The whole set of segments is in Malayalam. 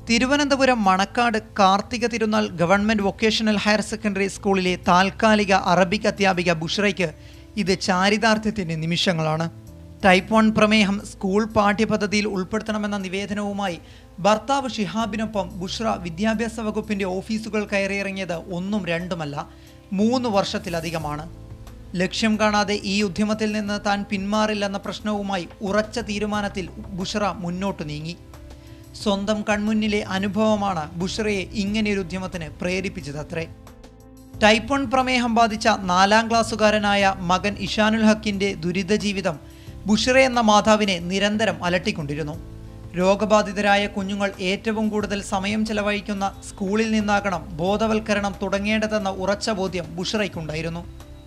തിരുവനന്തപുരം മണക്കാട് കാർത്തിക തിരുനാൾ ഗവൺമെന്റ് വൊക്കേഷണൽ ഹയർ സെക്കൻഡറി സ്കൂളിലെ താൽക്കാലിക അറബിക് അധ്യാപിക ബുഷ്രയ്ക്ക് ഇത് ചാരിതാർത്ഥ്യത്തിന്റെ നിമിഷങ്ങളാണ് ടൈപ്പ് വൺ പ്രമേഹം സ്കൂൾ പാഠ്യപദ്ധതിയിൽ ഉൾപ്പെടുത്തണമെന്ന നിവേദനവുമായി ഭർത്താവ് ഷിഹാബിനൊപ്പം ബുഷ്ര വിദ്യാഭ്യാസ വകുപ്പിന്റെ ഓഫീസുകൾ കയറിയിറങ്ങിയത് ഒന്നും രണ്ടുമല്ല മൂന്ന് വർഷത്തിലധികമാണ് ലക്ഷ്യം കാണാതെ ഈ ഉദ്യമത്തിൽ നിന്ന് താൻ പിന്മാറില്ലെന്ന പ്രശ്നവുമായി ഉറച്ച തീരുമാനത്തിൽ ബുഷ്ര മുന്നോട്ട് നീങ്ങി സ്വന്തം കൺമുന്നിലെ അനുഭവമാണ് ബുഷ്രയെ ഇങ്ങനെയൊരു ഉദ്യമത്തിന് പ്രേരിപ്പിച്ചതത്രേ ടൈപ്പ് വൺ പ്രമേഹം ബാധിച്ച നാലാം ക്ലാസ്സുകാരനായ മകൻ ഇഷാനുൽ ഹക്കിന്റെ ദുരിത ജീവിതം ബുഷ്ര എന്ന മാതാവിനെ നിരന്തരം അലട്ടിക്കൊണ്ടിരുന്നു രോഗബാധിതരായ കുഞ്ഞുങ്ങൾ ഏറ്റവും കൂടുതൽ സമയം ചെലവഴിക്കുന്ന സ്കൂളിൽ നിന്നാകണം ബോധവൽക്കരണം തുടങ്ങേണ്ടതെന്ന ഉറച്ച ബോധ്യം ബുഷ്രയ്ക്കുണ്ടായിരുന്നു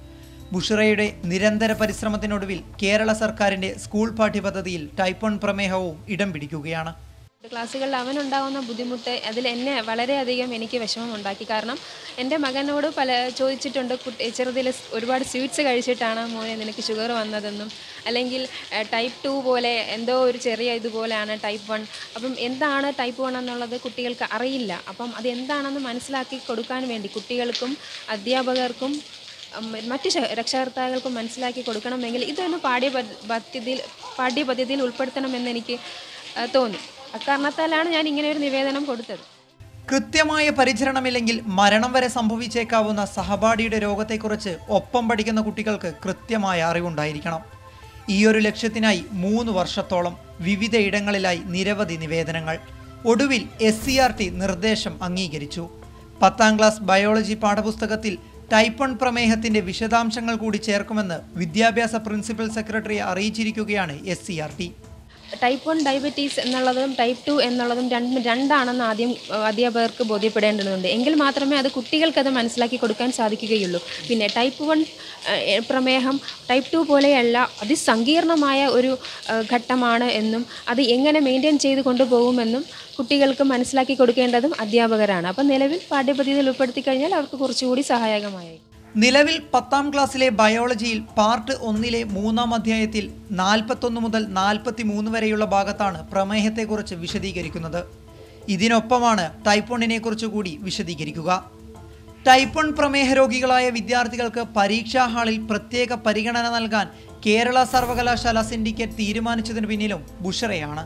ബുഷറയുടെ നിരന്തര പരിശ്രമത്തിനൊടുവിൽ കേരള സർക്കാരിന്റെ സ്കൂൾ പാഠ്യപദ്ധതിയിൽ ടൈപ്പ് വൺ പ്രമേഹവും ഇടം പിടിക്കുകയാണ് ക്ലാസ്സുകളിൽ അവനുണ്ടാകുന്ന ബുദ്ധിമുട്ട് അതിൽ എന്നെ വളരെയധികം എനിക്ക് വിഷമം ഉണ്ടാക്കി കാരണം എൻ്റെ മകനോട് പല ചോദിച്ചിട്ടുണ്ട് കുട്ടി ചെറുതിൽ ഒരുപാട് സ്വീറ്റ്സ് കഴിച്ചിട്ടാണ് മോനെ നിനക്ക് ഷുഗർ വന്നതെന്നും അല്ലെങ്കിൽ ടൈപ്പ് ടു പോലെ എന്തോ ഒരു ചെറിയ ഇതുപോലെയാണ് ടൈപ്പ് വൺ അപ്പം എന്താണ് ടൈപ്പ് വൺ എന്നുള്ളത് കുട്ടികൾക്ക് അറിയില്ല അപ്പം അത് എന്താണെന്ന് മനസ്സിലാക്കി കൊടുക്കാൻ വേണ്ടി കുട്ടികൾക്കും അധ്യാപകർക്കും ഉം, മറ്റ് ശ- രക്ഷകർത്താക്കൾക്കും മനസ്സിലാക്കി കൊടുക്കണമെങ്കിൽ ഇതൊന്ന് പാഠ്യ പദ്ധതിയിൽ പാഠ്യപദ്ധതിയിൽ ഉൾപ്പെടുത്തണമെന്ന് എനിക്ക് ആ, തോന്നി അക്കാരണത്താലാണ് ഞാൻ ഇങ്ങനെ ഒരു നിവേദനം കൊടുത്തത് കൃത്യമായ പരിചരണമില്ലെങ്കിൽ മരണം വരെ സംഭവിച്ചേക്കാവുന്ന സഹപാഠിയുടെ രോഗത്തെക്കുറിച്ച് ഒപ്പം പഠിക്കുന്ന കുട്ടികൾക്ക് കൃത്യമായ അറിവുണ്ടായിരിക്കണം ഈ ഒരു ലക്ഷ്യത്തിനായി മൂന്ന് വർഷത്തോളം വിവിധ ഇടങ്ങളിലായി നിരവധി നിവേദനങ്ങൾ ഒടുവിൽ എസ് സി ആർ ടി നിർദ്ദേശം അംഗീകരിച്ചു പത്താം ക്ലാസ് ബയോളജി പാഠപുസ്തകത്തിൽ ടൈപ്പ് വൺ പ്രമേഹത്തിന്റെ വിശദാംശങ്ങൾ കൂടി ചേർക്കുമെന്ന് വിദ്യാഭ്യാസ പ്രിൻസിപ്പൽ സെക്രട്ടറിയെ അറിയിച്ചിരിക്കുകയാണ് S C R T type one diabetes എന്നുള്ളതും ടൈപ്പ് ടു എന്നുള്ളതും രണ്ട് രണ്ടാണെന്ന് ആദ്യം ആ, അധ്യാപകർക്ക് ബോധ്യപ്പെടേണ്ടതുണ്ട് എങ്കിൽ മാത്രമേ അത് കുട്ടികൾക്കത് മനസ്സിലാക്കി കൊടുക്കാൻ സാധിക്കുകയുള്ളൂ പിന്നെ ടൈപ്പ് വൺ പ്രമേഹം ടൈപ്പ് ടു പോലെയല്ല അതിസങ്കീർണമായ ഒരു ആ, ഘട്ടമാണ് എന്നും അത് എങ്ങനെ മെയിൻറ്റെയിൻ ചെയ്ത് കൊണ്ടുപോകുമെന്നും കുട്ടികൾക്ക് മനസ്സിലാക്കി കൊടുക്കേണ്ടതും അധ്യാപകരാണ് അപ്പം നിലവിൽ പാഠ്യപദ്ധതിയിൽ ഉൾപ്പെടുത്തി കഴിഞ്ഞാൽ അവർക്ക് കുറച്ചുകൂടി സഹായകമായി നിലവിൽ പത്താം ക്ലാസ്സിലെ ബയോളജിയിൽ പാർട്ട് ഒന്നിലെ മൂന്നാം അധ്യായത്തിൽ നാൽപ്പത്തൊന്ന് മുതൽ നാൽപ്പത്തി മൂന്ന് വരെയുള്ള ഭാഗത്താണ് പ്രമേഹത്തെക്കുറിച്ച് വിശദീകരിക്കുന്നത് ഇതിനൊപ്പമാണ് ടൈപ്പ് വണ്ണിനെ കുറിച്ച് കൂടി വിശദീകരിക്കുക ടൈപ്പ് വൺ പ്രമേഹ രോഗികളായ വിദ്യാർത്ഥികൾക്ക് പരീക്ഷാ ഹാളിൽ പ്രത്യേക പരിഗണന നൽകാൻ കേരള സർവകലാശാല സിൻഡിക്കേറ്റ് തീരുമാനിച്ചതിന് പിന്നിലും ബുഷറയാണ്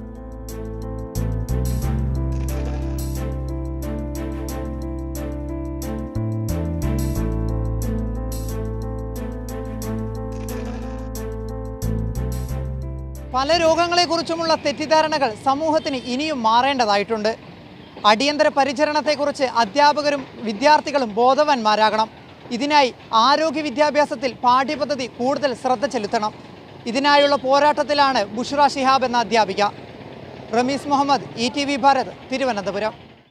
പല രോഗങ്ങളെക്കുറിച്ചുമുള്ള തെറ്റിദ്ധാരണകൾ സമൂഹത്തിന് ഇനിയും മാറേണ്ടതായിട്ടുണ്ട് അടിയന്തര പരിചരണത്തെക്കുറിച്ച് അധ്യാപകരും വിദ്യാർത്ഥികളും ബോധവാന്മാരാകണം ഇതിനായി ആരോഗ്യ വിദ്യാഭ്യാസത്തിൽ പാഠ്യപദ്ധതി കൂടുതൽ ശ്രദ്ധ ചെലുത്തണം ഇതിനായുള്ള പോരാട്ടത്തിലാണ് ബുഷ്ര ഷിഹാബ് എന്ന അധ്യാപിക Rameez Muhammad E T V Bharat Thiruvananthapuram